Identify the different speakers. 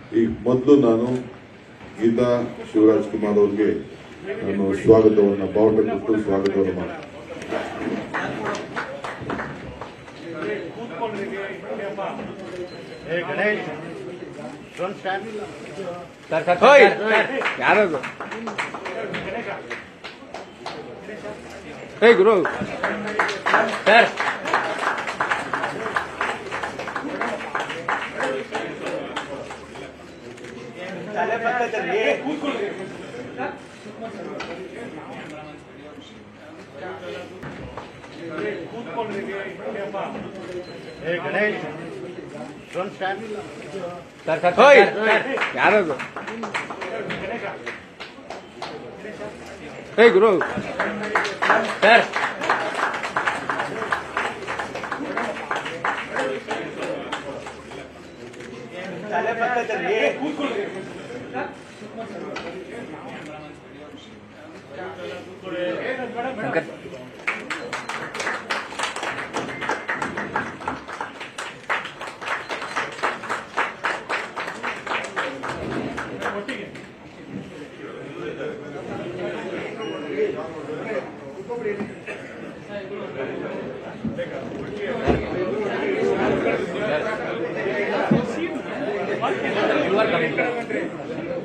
Speaker 1: ಈಗ ಮೊದಲು ನಾನು ಗೀತಾ ಶಿವರಾಜ್ ಕುಮಾರ್ ಅವ್ರಿಗೆ ನಾನು ಸ್ವಾಗತವನ್ನು ಬಾವುಟ ಕೊಟ್ಟು ಸ್ವಾಗತವನ್ನು ಮಾಡ್ತೀನಿ
Speaker 2: ಸರ್ ಸರ್ ಸರ್ ಯಾರದು ಹೇ ಗುರು ಸರ್ ಸರ್ ಸರ್ ಸರ್ ಯಾರದು ಹೇ ಗುರು sir Shankar You are coming.